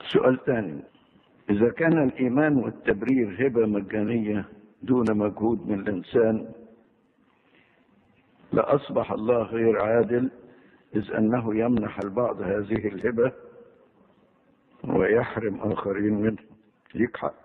سؤال ثاني إذا كان الإيمان والتبرير هبة مجانية دون مجهود من الإنسان لأصبح الله غير عادل إذ أنه يمنح البعض هذه الهبة ويحرم آخرين منه ليك حق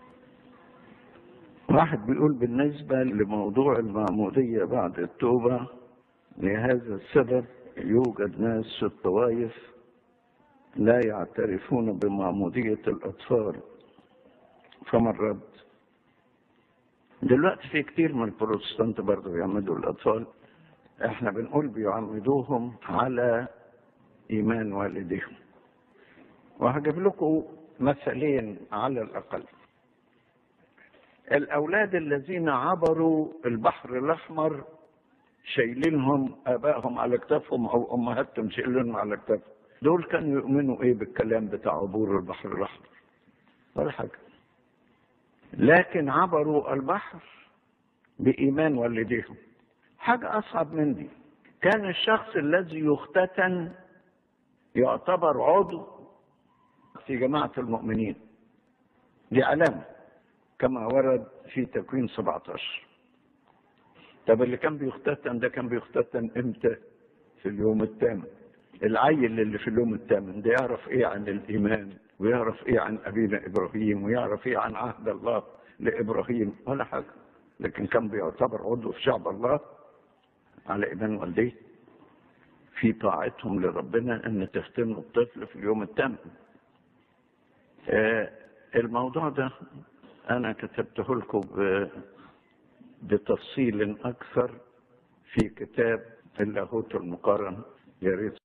واحد بيقول بالنسبة لموضوع المعمودية بعد التوبة لهذا السبب يوجد ناس في الطوائف لا يعترفون بمعمودية الأطفال فما الرد؟ دلوقتي في كتير من البروتستانت برضه بيعمدوا الأطفال احنا بنقول بيعمدوهم على إيمان والديهم وهجيب لكم مثلين على الأقل الأولاد الذين عبروا البحر الأحمر شايلينهم آبائهم على كتافهم أو أمهاتهم شايلينهم على كتافهم دول كانوا يؤمنوا إيه بالكلام بتاع عبور البحر الأحمر ولا حاجة لكن عبروا البحر بإيمان والديهم حاجة أصعب من دي كان الشخص الذي يختتن يعتبر عضو في جماعة المؤمنين دي علامة كما ورد في تكوين 17 طب اللي كان بيختتن ده كان بيختتن امتى في اليوم الثامن العيل اللي في اليوم الثامن ده يعرف ايه عن الايمان ويعرف ايه عن ابينا ابراهيم ويعرف ايه عن عهد الله لابراهيم ولا حاجه لكن كان بيعتبر عضو في شعب الله على ايمان والديه في طاعتهم لربنا ان تختنوا الطفل في اليوم الثامن آه الموضوع ده انا كتبته لكم بتفصيل اكثر في كتاب اللاهوت المقارن يا ريت